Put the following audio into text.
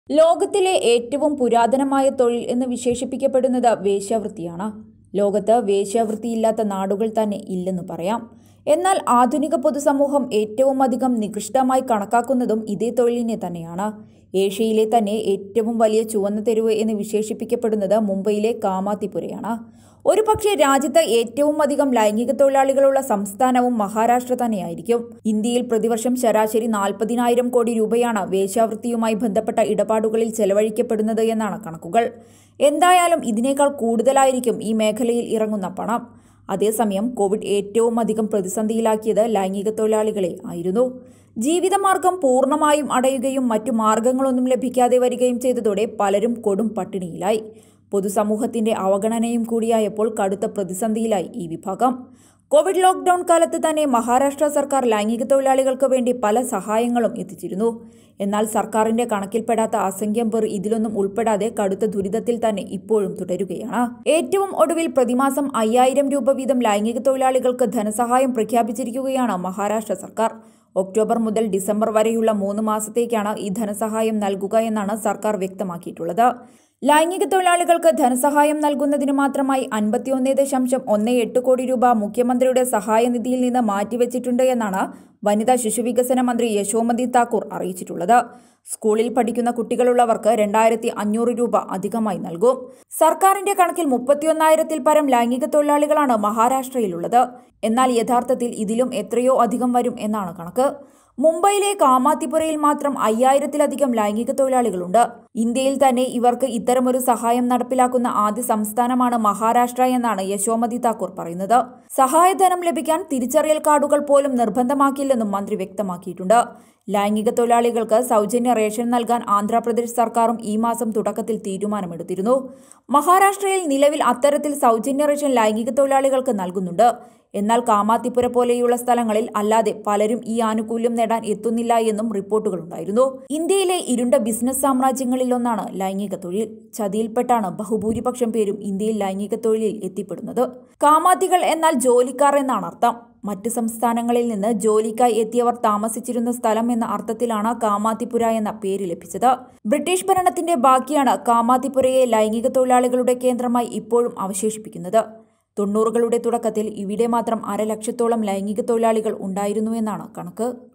ലോകത്തിലെ ഏറ്റവും പുരാതനമായ തൊഴിൽ എന്ന് വിശേഷിപ്പിക്കപ്പെടുന്നത് വേശ്യാവൃത്തിയാണ് ലോകത്ത് വേശ്യാവൃത്തിയില്ലാത്ത നാടുകൾ തന്നെ ഇല്ലെന്ന് പറയാം എന്നാൽ ആധുനിക പൊതുസമൂഹം ഏറ്റവും അധികം നികൃഷ്ടമായി കണക്കാക്കുന്നതും ഇതേ തൊഴിലിനെ തന്നെയാണ് ഏഷ്യയിലെ തന്നെ ഏറ്റവും വലിയ ചുവന്ന തെരുവ് എന്ന് വിശേഷിപ്പിക്കപ്പെടുന്നത് മുംബൈയിലെ കാമാത്തിപുരയാണ് ഒരു പക്ഷേ രാജ്യത്ത് ഏറ്റവും അധികം ലൈംഗിക തൊഴിലാളികളുള്ള സംസ്ഥാനവും മഹാരാഷ്ട്ര തന്നെയായിരിക്കും ഇന്ത്യയിൽ പ്രതിവർഷം ശരാശരി നാൽപ്പതിനായിരം കോടി രൂപയാണ് വേശ്യാവൃത്തിയുമായി ബന്ധപ്പെട്ട ഇടപാടുകളിൽ ചെലവഴിക്കപ്പെടുന്നത് എന്നാണ് കണക്കുകൾ എന്തായാലും ഇതിനേക്കാൾ കൂടുതലായിരിക്കും ഈ മേഖലയിൽ ഇറങ്ങുന്ന പണം അതേസമയം കോവിഡ് ഏറ്റവും അധികം പ്രതിസന്ധിയിലാക്കിയത് ലൈംഗിക തൊഴിലാളികളെ ആയിരുന്നു ജീവിതമാർഗം പൂർണ്ണമായും അടയുകയും മറ്റു മാർഗങ്ങളൊന്നും ലഭിക്കാതെ വരികയും ചെയ്തതോടെ പലരും കൊടും പട്ടിണിയിലായി പൊതുസമൂഹത്തിന്റെ അവഗണനയും കൂടിയായപ്പോൾ കടുത്ത പ്രതിസന്ധിയിലായി ഈ വിഭാഗം കോവിഡ് ലോക്ക്ഡൌൺ കാലത്ത് തന്നെ മഹാരാഷ്ട്ര സർക്കാർ ലൈംഗിക തൊഴിലാളികൾക്ക് വേണ്ടി പല സഹായങ്ങളും എത്തിച്ചിരുന്നു എന്നാൽ സർക്കാരിന്റെ കണക്കിൽപ്പെടാത്ത അസംഖ്യം പേർ ഇതിലൊന്നും ഉൾപ്പെടാതെ കടുത്ത ദുരിതത്തിൽ തന്നെ ഇപ്പോഴും തുടരുകയാണ് ഏറ്റവും ഒടുവിൽ പ്രതിമാസം അയ്യായിരം രൂപ വീതം ലൈംഗിക തൊഴിലാളികൾക്ക് ധനസഹായം പ്രഖ്യാപിച്ചിരിക്കുകയാണ് മഹാരാഷ്ട്ര സർക്കാർ ഒക്ടോബർ മുതൽ ഡിസംബർ വരെയുള്ള മൂന്ന് മാസത്തേക്കാണ് ഈ ധനസഹായം നൽകുക എന്നാണ് സർക്കാർ വ്യക്തമാക്കിയിട്ടുള്ളത് ലൈംഗിക തൊഴിലാളികൾക്ക് ധനസഹായം നൽകുന്നതിന് മാത്രമായി അൻപത്തിയൊന്ന് ദശാംശം ഒന്ന് എട്ട് കോടി രൂപ മുഖ്യമന്ത്രിയുടെ സഹായനിധിയിൽ നിന്ന് മാറ്റിവെച്ചിട്ടുണ്ട് എന്നാണ് വനിതാ ശിശുവികസന മന്ത്രി യശോമതി താക്കൂർ അറിയിച്ചിട്ടുള്ളത് സ്കൂളിൽ പഠിക്കുന്ന കുട്ടികളുള്ളവർക്ക് രണ്ടായിരത്തി അഞ്ഞൂറ് രൂപ അധികമായി നൽകും സർക്കാരിന്റെ കണക്കിൽ മുപ്പത്തിയൊന്നായിരത്തിൽ പരം ലൈംഗിക തൊഴിലാളികളാണ് മഹാരാഷ്ട്രയിലുള്ളത് എന്നാൽ യഥാർത്ഥത്തിൽ ഇതിലും എത്രയോ അധികം വരും എന്നാണ് കണക്ക് മുംബൈയിലെ കാമാത്തിപുരയിൽ മാത്രം അയ്യായിരത്തിലധികം ലൈംഗിക തൊഴിലാളികളുണ്ട് ഇന്ത്യയിൽ തന്നെ ഇവർക്ക് ഇത്തരമൊരു സഹായം നടപ്പിലാക്കുന്ന ആദ്യ സംസ്ഥാനമാണ് മഹാരാഷ്ട്ര എന്നാണ് യശോമതി താക്കൂർ പറയുന്നത് സഹായധനം ലഭിക്കാൻ തിരിച്ചറിയൽ കാർഡുകൾ പോലും നിർബന്ധമാക്കില്ലെന്നും മന്ത്രി വ്യക്തമാക്കിയിട്ടുണ്ട് ലൈംഗിക തൊഴിലാളികൾക്ക് സൗജന്യ റേഷൻ നൽകാൻ ആന്ധ്രാപ്രദേശ് സർക്കാരും ഈ മാസം തുടക്കത്തിൽ തീരുമാനമെടുത്തിരുന്നു മഹാരാഷ്ട്രയിൽ നിലവിൽ അത്തരത്തിൽ സൗജന്യ റേഷൻ ലൈംഗിക തൊഴിലാളികൾക്ക് നൽകുന്നുണ്ട് എന്നാൽ കാമാത്തിപ്പുര പോലെയുള്ള സ്ഥലങ്ങളിൽ അല്ലാതെ പലരും ഈ ആനുകൂല്യം നേടാൻ എത്തുന്നില്ല എന്നും റിപ്പോർട്ടുകളുണ്ടായിരുന്നു ഇന്ത്യയിലെ ഇരുണ്ട ബിസിനസ് സാമ്രാജ്യങ്ങളിലൊന്നാണ് ലൈംഗിക തൊഴിൽ ചതിയിൽപ്പെട്ടാണ് ബഹുഭൂരിപക്ഷം പേരും ഇന്ത്യയിൽ ലൈംഗിക തൊഴിലിൽ എത്തിപ്പെടുന്നത് കാമാത്തികൾ എന്നാൽ ജോലിക്കാർ എന്നാണ് അർത്ഥം മറ്റ് സംസ്ഥാനങ്ങളിൽ നിന്ന് ജോലിക്കായി എത്തിയവർ താമസിച്ചിരുന്ന സ്ഥലം എന്ന അർത്ഥത്തിലാണ് കാമാത്തിപുര എന്ന പേര് ലഭിച്ചത് ബ്രിട്ടീഷ് ഭരണത്തിന്റെ ബാക്കിയാണ് കാമാത്തിപുരയെ ലൈംഗിക തൊഴിലാളികളുടെ കേന്ദ്രമായി ഇപ്പോഴും അവശേഷിപ്പിക്കുന്നത് തൊണ്ണൂറുകളുടെ തുടക്കത്തിൽ ഇവിടെ മാത്രം അരലക്ഷത്തോളം ലൈംഗിക തൊഴിലാളികൾ ഉണ്ടായിരുന്നുവെന്നാണ് കണക്ക്